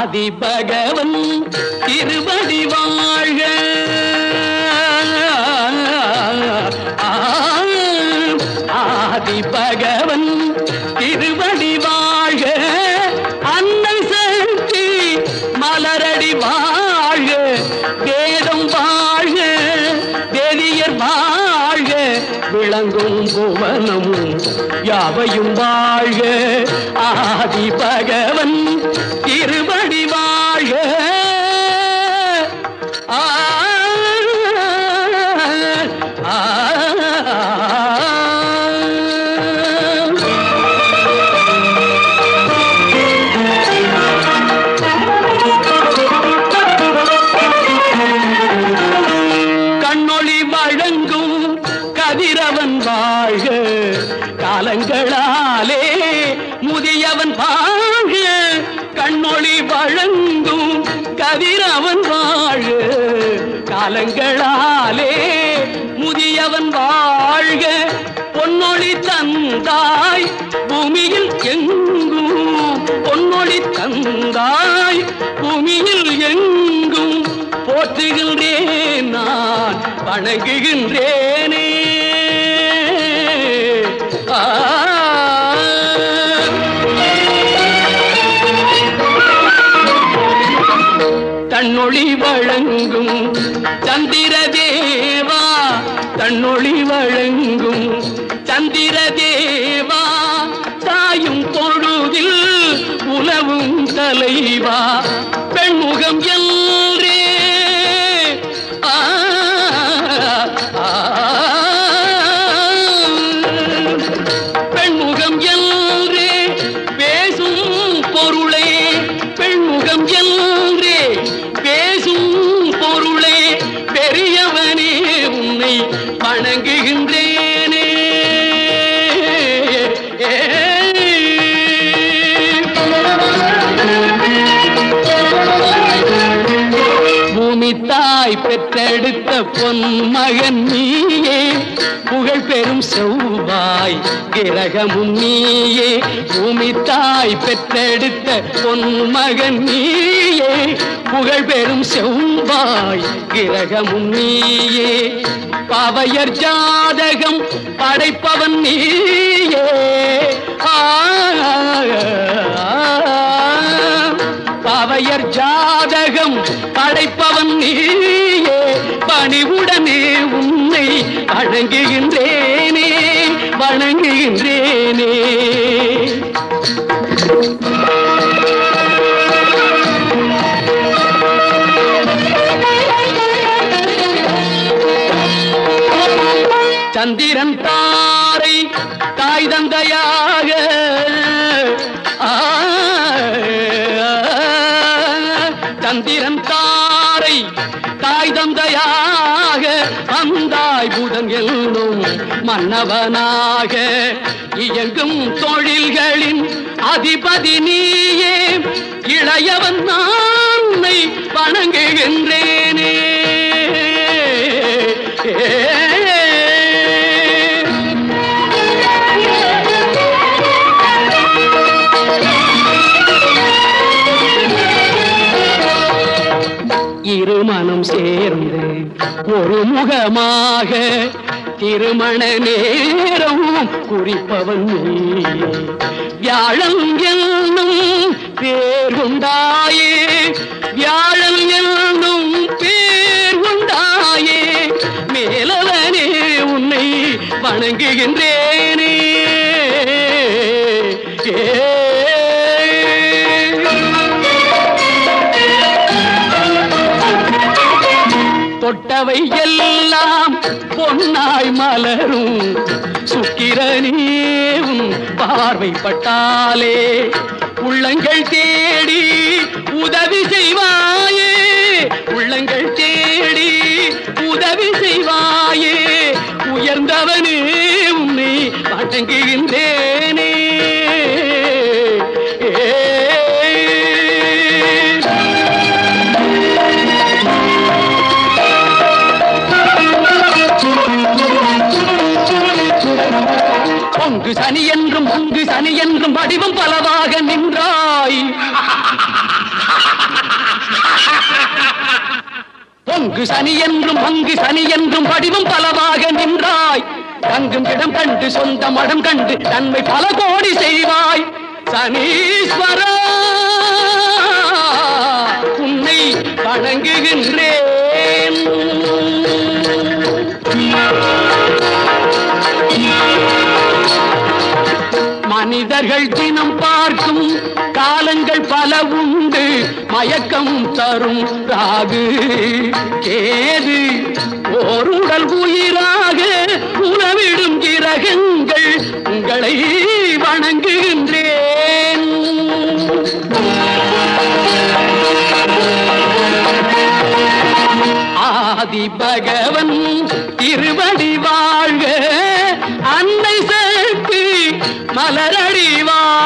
ஆதி பகவன் திருவடி வாழ்க ஆதி பகவன் திருவடி வாழ்க அன்னை சக்தி மலரடி வாழ்க வேதம் வாழ்க வேதியர் வாழ்க விளங்கும் புவனம் யாவையும் வாழ்க ஆதி பகவன் திருவடி வாழ்க ஆ ஆ, ஆ கண்ணொளி வழங்கும் கதிரவன் வாழ்க காலங்களாலே முதியவன் வாழ்க கண்ணொளி வழங்கும் கதிரவன் வாழ்க காலங்களாலே முதியவன் வாழ்க பொன்னொளி தந்தாய் பூமியில் எங்கும் பொன்னொளி தந்தாய் பூமியில் எங்கும் போற்றுகின்றேன் நான் வணங்குகின்றேனே ஆ. தன்னொளி வழங்கும் சந்திர தேவா தன்னொளி வழங்கும் சந்திர தேவா தாயும் பொழுதில் உலவும் தலைவா பெண்முகம் என்றே ஆ, ஆ, பெண்முகம் என்றே பேசும் பொருளே பெண்முகம் என்றே பேசும் பொருளே பெரியவனே உன்னை வணங்குகின்றேனே பூமி தாய் பெற்றெடுத்த பொன் மகன் நீயே புகழ் பெறும் செவ்வாய் கிரகமும் நீயே பூமி தாய் பெற்றெடுத்த பொன் மகன் நீயே புகழ் பெறும் செவ்வாய் கிரகமும் நீயே பாவையர் ஜாதகம் படைப்பவன் நீயே ஆ பாவையர் ஜாதகம் படைப்பவன் நீயே பணிவுடனே உன்னை வணங்குகின்றேனே வணங்குகின்றேனே சந்திரன் தாரை தாய் தந்தையாக ஆ, சந்திரன் தாரை தாய் தந்தையாக வந்தாய் புதன் என்னும் மன்னவனாக இயங்கும் தொழில்களின் அதிபதி நீயே இளையவன் நான் உன்னை வணங்குகின்றேனே இருமனம் சேர்ந்து ஒரு முகமாக திருமண நேரம் குறிப்பவன் நீ வியாழன் என்னும் பேர் உண்டாயே வியாழன் என்னும் பேர் உண்டாயே மேலவனே உன்னை வணங்குகின்றேனே தொட்டவை எல்லாம் பொன்னாய் மலரும் சுக்கிரனேவும் பார்வைப்பட்டாலே உள்ளங்கள் தேடி உதவி செய்வாயே உள்ளங்கள் தேடி உதவி செய்வாயே உயர்ந்தவனே உன்னை வணங்குகின்றேனே ஏ பொங்கு சனி என்றும் பொங்கு சனி என்றும் வடிவம் பலவாக நின்றாய் பொங்கு சனி என்றும் பங்கு சனி என்றும் வடிவம் பலவாக நின்றாய் தங்கும் இடம் கண்டு சொந்த மடம் கண்டு நன்மை பல கோடி செய்வாய் சனீஸ்வரா உன்னை வணங்குகின்றேன் மனிதர்கள் தினம் பார்க்கும் காலங்கள் பல உண்டு மயக்கம் தரும் ராகு கேது ஓருடல் உயிராக உணவிடும் கிரகங்கள் உங்களை வணங்குகின்றேன் ஆதி பகவன் திருவடி வாழ்க அன்னை சக்தி மலரடி வாழ்க